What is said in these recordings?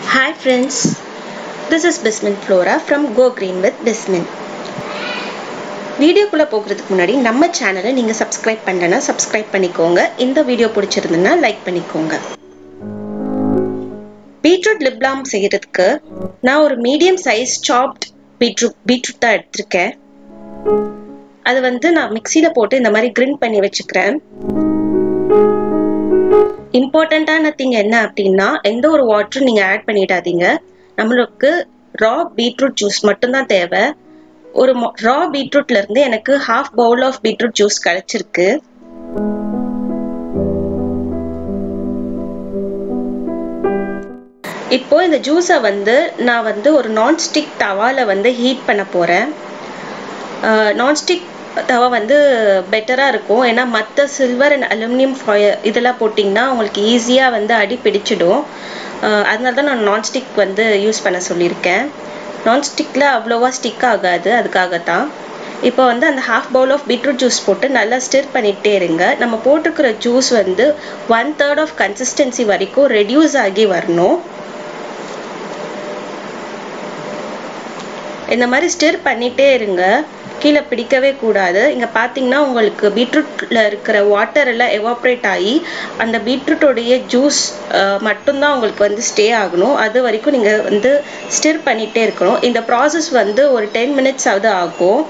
Hi friends, this is Bismin Flora from Go Green with Bismin. வீடியோக்குள்ளே போகிறதுக்கு முன்னாடி நம்ம சேனலை நீங்கள் சப்ஸ்கிரைப் பண்ணலன்னா சப்ஸ்கிரைப் பண்ணிக்கோங்க இந்த வீடியோ பிடிச்சிருந்துன்னா லைக் பண்ணிக்கோங்க பீட்ரூட் லிப்லாம் செய்யறதுக்கு நான் ஒரு medium size soft beetroot beetroot தான் எடுத்திருக்கேன் அது வந்து நான் மிக்சியில் போட்டு இந்த மாதிரி கிரிண்ட் பண்ணி வச்சுக்கிறேன் இம்பார்ட்டண்ட்டான திங் என்ன அப்படின்னா எந்த ஒரு வாட்டரும் நீங்கள் ஆட் பண்ணிடாதீங்க நம்மளுக்கு ரா பீட்ரூட் ஜூஸ் மட்டும்தான் தேவை ஒரு ரா பீட்ரூட்ல இருந்து எனக்கு half bowl of beetroot juice கிடைச்சிருக்கு இப்போ இந்த ஜூஸை வந்து நான் வந்து ஒரு நான்ஸ்டிக் தவால வந்து ஹீட் பண்ண போறேன் நான்ஸ்டிக் தவா வந்து பெட்டராக இருக்கும் ஏன்னா மற்ற சில்வர் அண்ட் அலுமினியம் ஃபாயில் இதெல்லாம் போட்டிங்கன்னா உங்களுக்கு ஈஸியாக வந்து அடி பிடிச்சிடும் அதனால தான் நான் நான்ஸ்டிக் வந்து யூஸ் பண்ண சொல்லியிருக்கேன் நான்ஸ்டிக்கில் அவ்வளோவா ஸ்டிக் ஆகாது அதுக்காக தான் இப்போ வந்து அந்த half bowl of beetroot juice போட்டு நல்லா ஸ்டிர் பண்ணிகிட்டே இருங்க நம்ம போட்டிருக்கிற ஜூஸ் வந்து ஒன் தேர்ட் ஆஃப் கன்சிஸ்டன்சி வரைக்கும் ரெடியூஸ் ஆகி வரணும் இந்த மாதிரி ஸ்டிர் பண்ணிகிட்டே இருங்க கீழே பிடிக்கவே கூடாது இங்கே பார்த்தீங்கன்னா உங்களுக்கு பீட்ரூட்டில் இருக்கிற வாட்டர் எல்லாம் எவாப்ரேட் ஆகி அந்த பீட்ரூட்டோடைய ஜூஸ் மட்டும்தான் உங்களுக்கு வந்து ஸ்டே ஆகணும் அது வரைக்கும் நீங்கள் வந்து ஸ்டிர் பண்ணிகிட்டே இருக்கணும் இந்த ப்ராசஸ் வந்து ஒரு டென் மினிட்ஸ் ஆகுது ஆகும்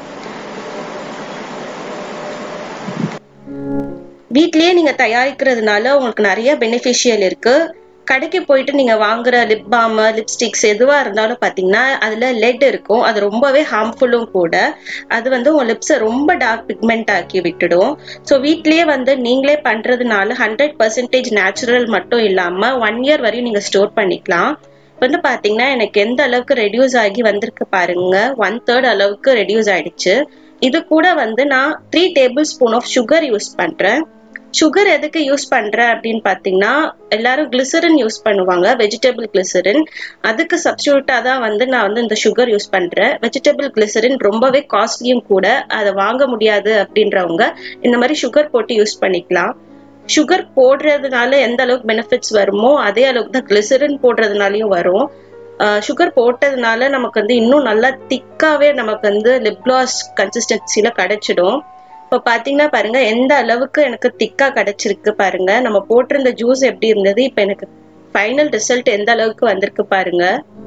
வீட்லேயே நீங்கள் தயாரிக்கிறதுனால உங்களுக்கு நிறைய பெனிஃபிஷியல் இருக்குது கடைக்கு போயிட்டு நீங்க வாங்குற லிப் பாம் லிப்ஸ்டிக்ஸ் எதுவா இருந்தாலும் பாத்தீங்கன்னா அதுல லெட் இருக்கும் அது ரொம்பவே ஹார்ம்ஃபுல்லும் கூட அது வந்து உங்க லிப்ஸை ரொம்ப டார்க் பிக்மெண்ட் ஆக்கி விட்டுடும் ஸோ வீட்லயே வந்து நீங்களே பண்றதுனால ஹண்ட்ரட் பர்சன்டேஜ் நேச்சுரல் மட்டும் இல்லாம ஒன் இயர் வரையும் நீங்க ஸ்டோர் பண்ணிக்கலாம் வந்து பாத்தீங்கன்னா எனக்கு எந்த அளவுக்கு ரெடியூஸ் ஆகி வந்திருக்கு பாருங்க ஒன் தேர்ட் அளவுக்கு ரெடியூஸ் ஆயிடுச்சு இது கூட வந்து நான் three tablespoon of sugar use பண்றேன் சுகர் எதுக்கு யூஸ் பண்றேன் அப்படின்னு பாத்தீங்கன்னா எல்லாரும் கிளிசரின் யூஸ் பண்ணுவாங்க வெஜிடபிள் கிளிசரின் அதுக்கு சப்ஸ்டியூட்டா தான் வந்து நான் வந்து இந்த சுகர் யூஸ் பண்றேன் வெஜிடபிள் கிளிசரின் ரொம்பவே காஸ்ட்லியும் கூட அதை வாங்க முடியாது அப்படின்றவங்க இந்த மாதிரி சுகர் போட்டு யூஸ் பண்ணிக்கலாம் சுகர் போடுறதுனால எந்த அளவுக்கு பெனிஃபிட்ஸ் வருமோ அதே அளவுக்கு தான் கிளிசரின் போடுறதுனாலையும் வரும் சுகர் போட்டதுனால நமக்கு வந்து இன்னும் நல்லா திக்காவே நமக்கு வந்து லிப் கிளாஸ் கன்சிஸ்டன்சில கிடைச்சிடும் இப்போ பார்த்தீங்கன்னா பாருங்க எந்த அளவுக்கு எனக்கு திக்கா கிடைச்சிருக்கு பாருங்க நம்ம போட்டிருந்த ஜூஸ் எப்படி இருந்தது இப்போ எனக்கு ஃபைனல் ரிசல்ட் எந்த அளவுக்கு வந்திருக்கு பாருங்க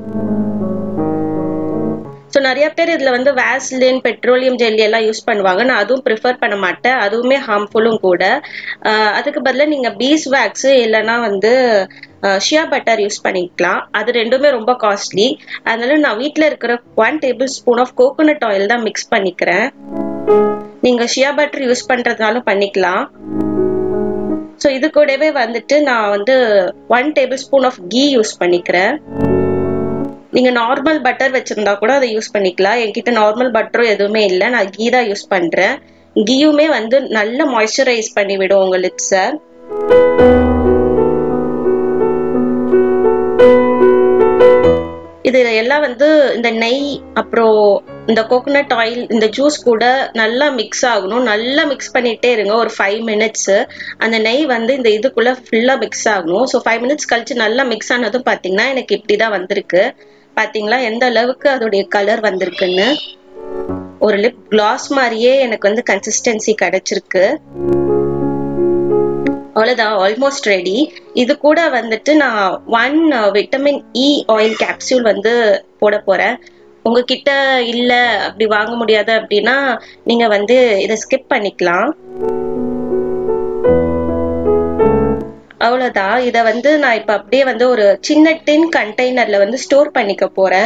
ஸோ நிறைய பேர் இதில் வந்து வேஸ்லின் பெட்ரோலியம் ஜெல்லி எல்லாம் யூஸ் பண்ணுவாங்க நான் அதுவும் ப்ரிஃபர் பண்ண மாட்டேன் அதுவுமே ஹார்ம்ஃபுல்லும் கூட அதுக்கு பதிலாக நீங்கள் பீஸ் வேக்ஸு இல்லைன்னா வந்து ஷியா பட்டர் யூஸ் பண்ணிக்கலாம் அது ரெண்டுமே ரொம்ப காஸ்ட்லி அதனால நான் வீட்டில் இருக்கிற one tablespoon of coconut oil தான் மிக்ஸ் பண்ணிக்கிறேன் நீங்க ஷியா பட்டர் யூஸ் பண்றதுனாலும் பண்ணிக்கலாம் ஸோ இது கூடவே வந்துட்டு நான் வந்து one tablespoon of ghee use பண்ணிக்கிறேன் நீங்க நார்மல் பட்டர் வச்சிருந்தா கூட அதை யூஸ் பண்ணிக்கலாம் என்கிட்ட நார்மல் பட்டரும் எதுவுமே இல்லை நான் கீ தான் யூஸ் பண்றேன் கீயுமே வந்து நல்ல மாய்ஸ்சரைஸ் பண்ணி விடும் உங்க லிப்ஸை இது எல்லாம் வந்து இந்த நெய் அப்புறம் இந்த கோகோனட் ஆயில் இந்த ஜூஸ் கூட நல்லா மிக்ஸ் ஆகணும் நல்லா மிக்ஸ் பண்ணிட்டே இருங்க ஒரு ஃபைவ் மினிட்ஸ் அந்த நெய் வந்து இந்த இதுக்குள்ள ஃபுல்லா மிக்ஸ் ஆகணும் ஸோ ஃபைவ் மினிட்ஸ் கழிச்சு நல்லா மிக்ஸ் ஆனதும் பார்த்தீங்கன்னா எனக்கு இப்படிதான் வந்திருக்கு பார்த்தீங்களா எந்த அளவுக்கு அதோடைய கலர் வந்திருக்குன்னு ஒரு லிப் கிளாஸ் மாதிரியே எனக்கு வந்து கன்சிஸ்டன்சி கிடைச்சிருக்கு அவ்வளோதான் ஆல்மோஸ்ட் ரெடி இது கூட வந்துட்டு நான் one vitamin E oil capsule வந்து போட போறேன் உங்ககிட்ட இல்லை அப்படி வாங்க முடியாது அப்படின்னா நீங்க வந்து இதை ஸ்கிப் பண்ணிக்கலாம் அவ்வளோதான் இதை வந்து நான் இப்போ அப்படியே வந்து ஒரு சின்ன டின் கண்டெய்னர்ல வந்து ஸ்டோர் பண்ணிக்க போறேன்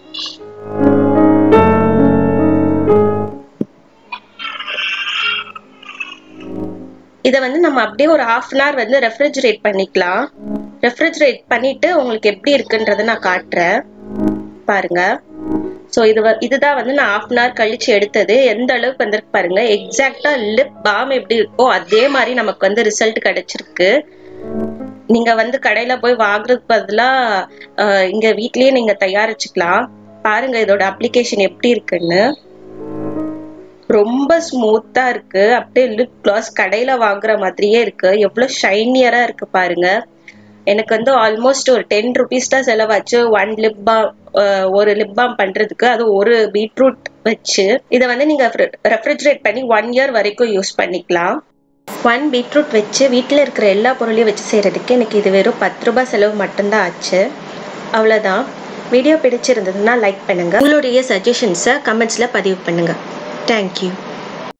இதை வந்து நம்ம அப்படியே ஒரு ஹாஃப் அன் ஹவர் வந்து ரெஃப்ரிஜரேட் பண்ணிக்கலாம் ரெஃப்ரிஜரேட் பண்ணிட்டு உங்களுக்கு எப்படி இருக்குன்றத நான் காட்டுறேன் பாருங்க ஸோ இது இதுதான் வந்து நான் ஹாஃப் அன் ஹவர் கழிச்சு எடுத்தது எந்த அளவுக்கு வந்திருக்கு பாருங்க எக்ஸாக்டா லிப் பாம் எப்படி இருக்கோ அதே மாதிரி நமக்கு வந்து ரிசல்ட் கிடைச்சிருக்கு நீங்க வந்து கடையில போய் வாங்குறதுக்கு பதிலா இங்க வீட்லயே நீங்க தயாரிச்சுக்கலாம் பாருங்க இதோட அப்ளிகேஷன் எப்படி இருக்குன்னு ரொம்ப ஸ்மூத்தா இருக்கு அப்படியே லிப் கிளாஸ் கடையில வாங்குற மாதிரியே இருக்கு எவ்வளவு ஷைனியரா இருக்கு பாருங்க எனக்கு வந்து ஆல்மோஸ்ட் ஒரு டென் ருபீஸ் தான் செலவாச்சு ஒன் லிப் பாம் ஒரு லிப் பாம் பண்றதுக்கு அது ஒரு பீட்ரூட் வச்சு இதை வந்து நீங்க ரெஃப்ரிஜரேட் பண்ணி ஒன் இயர் வரைக்கும் யூஸ் பண்ணிக்கலாம் ஒன் பீட்ரூட் வச்சு வீட்டில் இருக்கிற எல்லா பொருளையும் வச்சு செய்கிறதுக்கு எனக்கு இது வெறும் பத்து ரூபாய் செலவு மட்டும்தான் ஆச்சு அவ்வளோதான் வீடியோ பிடிச்சிருந்ததுன்னா லைக் பண்ணுங்கள் உங்களுடைய சஜஷன்ஸை கமெண்ட்ஸில் பதிவு பண்ணுங்கள் தேங்க்யூ